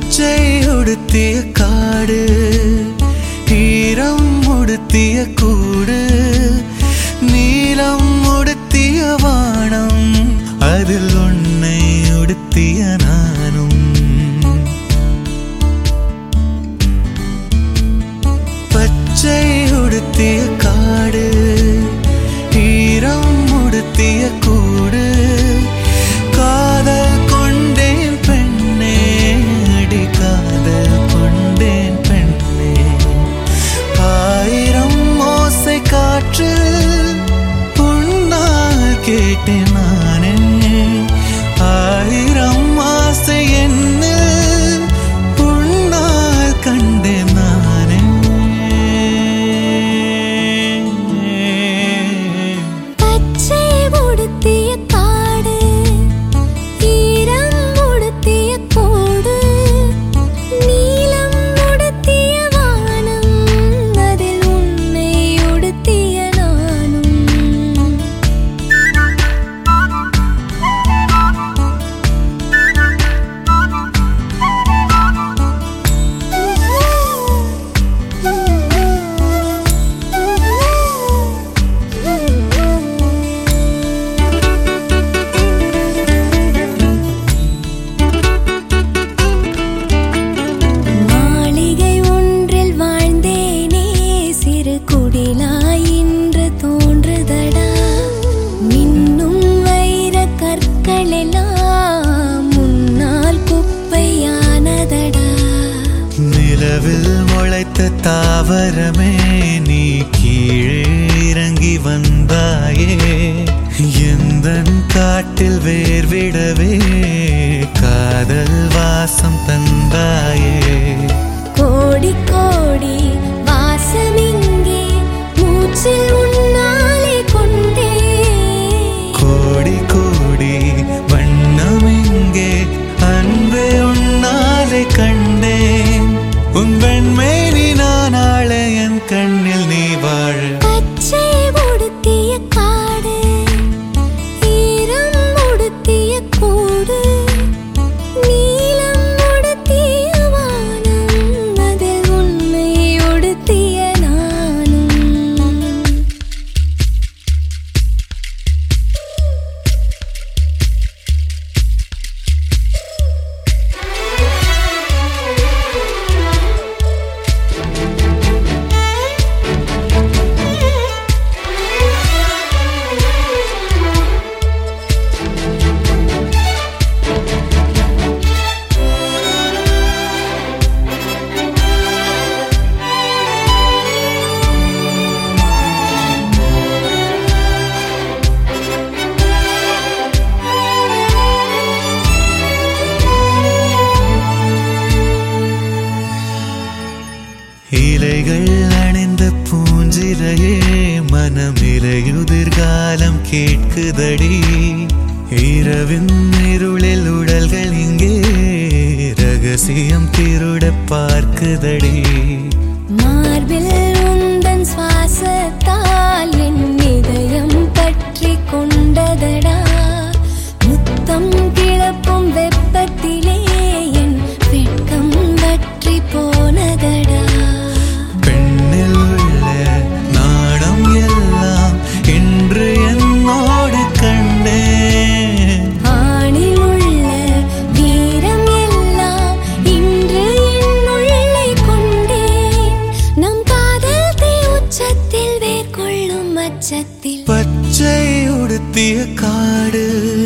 பச்சை உடுத்திய காடு ஈரம் உடுத்திய கூடு நீலம் உடுத்திய வானம் அதில் உன்னை உடுத்திய நானும் பச்சை உடுத்திய காடு ஈரம் உடுத்திய கூடு காதல் கொண்டேன் பெண்ணே அடி காதல் கொண்டேன் பெண்ணே ஆயிரம் ஓசை காற்று உன்னால் கேட்டேன் நானே ஆயிரம் ஆசை என்ன உன்னால் கண்டேன் நானே பச்சை உடுத்திய காடு ஈரம் உடுத்திய கோடு நீலம் உடுத்திய வானம் அதில் உன்னை உடுத்திய நானும் மாளிகை ஒன்றில் வாழ்ந்தேனே சிறு குடிலாய் இன்று தோன்றுதடா மின்னும் வைர கற்கள் எல்லாம் முன்னால் குப்பையானதடா நிலவில் முளைத்த தாவரமே நீ கீழே இறங்கி வந்தாயே எந்த காட்டில் வேர்விடவே காதல் வாசம் தந்தாயே கோடி கோடி வாசமிங்கே மூச்சில் உன்னாலே கொண்டே கோடி கோடி வண்ணம் இங்கே அன்பே உன்னாலே கண்டேன் உன் வெண்மை நீ நான் ஆள என் கண்ணில் நீ வாழ பச்சை உடுத்திய காடு ஈரம் உடுத்திய கூடு நீலம் உடுத்திய வானம் அதில் உன்னை உடுத்திய நானும் இலைகள் அணிந்த பூஞ்சிலையே மனமிலையுதிர்காலம் கேட்குதடி இரவின் இருளில் உடல்கள் இங்கே ரகசியம் திருட பார்க்குதடி மார்பில் உந்தன் சுவாசத்தால் என் இதயம் பற்றி கொண்டதடா முத்தம் கிளப்பும் வெப்பத்திலே என் வெட்கம் வற்றி போனதடா பெண்ணில் உள்ள நாணம் எல்லாம் இன்று என்னோடு கண்டேன் ஆணில் உள்ள வீரம் எல்லாம் இன்று என்னுள்ளே கொண்டேன் நம் காதல் தீ உச்சத்தில் வேர்கொள்ளும் அச்சத்தில் பச்சை உடுத்திய காடு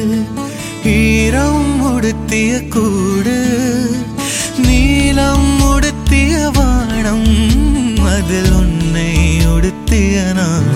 ஈரம் உடுத்திய கூடு நீலம் உடுத்திய வானம் அதில் உன்னை உடுத்திய நான்